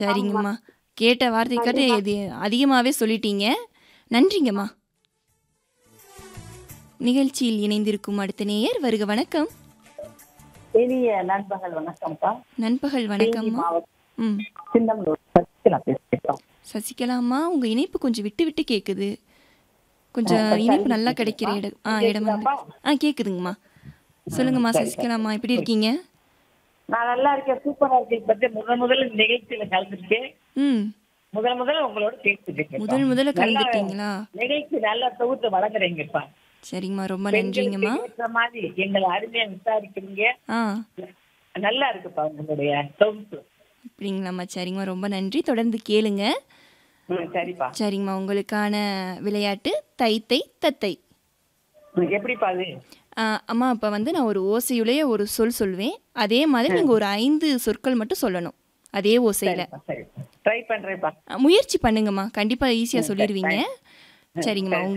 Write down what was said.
சரிங்கம்மா கேட்ட வார்த்தைக்காட்டு இது அதிகமாகவே சொல்லிட்டீங்க நன்றிங்கம்மா நிகழ்ச்சியில் இணைந்திருக்கும் அடுத்த நேயர் வருக வணக்கம் இனிய நண்பர்கள் வணக்கம்ப்பா நண்பகல் தேனி வணக்கம்மா மாவட்டம் ம் சின்னமனூர் சசிகலா பேசுகிறோம் சசிகலாம்மா உங்க இணைப்பு கொஞ்சம் விட்டு விட்டு கேக்குது கொஞ்சம் ஆ, இணைப்பு சரி, நல்லா கேக்குதுப்பா. கிடைக்கிற இடம் ஆ இடம் வந்து கேக்குதாப்பா? ஆ கேக்குதுங்கம்மா சொல்லுங்கம்மா சரி, சசிகலாம்மா எப்படி இருக்கீங்க நான் நல்லா இருக்கேன் சூப்பரா இருக்கேன் பத்தி முதல் முதல்ல இந்த நிகழ்ச்சியில கலந்துருக்கேன் ம் முதல் முதல்ல உங்களோட பேசிட்டு முதல் முதல்ல கலந்துட்டீங்களா நிகழ்ச்சி நல்லா தொகுத்து வழங்குறீங்கப்பா சரிங்கம்மா ரொம்ப பெண்களுக்கு நன்றிங்கம்மா ஏற்ற மாதிரி எங்களை அருமையா விசாரிக்கிறீங்க ஆ நல்லா இருக்குப்பா உங்களுடைய தொகுப்பு அப்படிங்களாம்மா சரிங்கம்மா ரொம்ப நன்றி தொடர்ந்து கேளுங்க ம், சரிப்பா சரிங்கம்மா உங்களுக்கான விளையாட்டு தைத்தை தத்தை ம், எப்படிப்பா அது ஆ, அம்மா இப்போ வந்து நான் ஒரு ஓசையுடைய ஒரு சொல் சொல்வேன் அதே மாதிரி நீங்கள் ஒரு ஐந்து சொற்கள் மட்டும் சொல்லணும் அதே ஓசையில் சரிப்பா சரி ட்ரை பண்றேன்ப்பா முயற்சி பண்ணுங்கம்மா கண்டிப்பாக ஈஸியாக சொல்லிடுவீங்க சரிங்கம்மா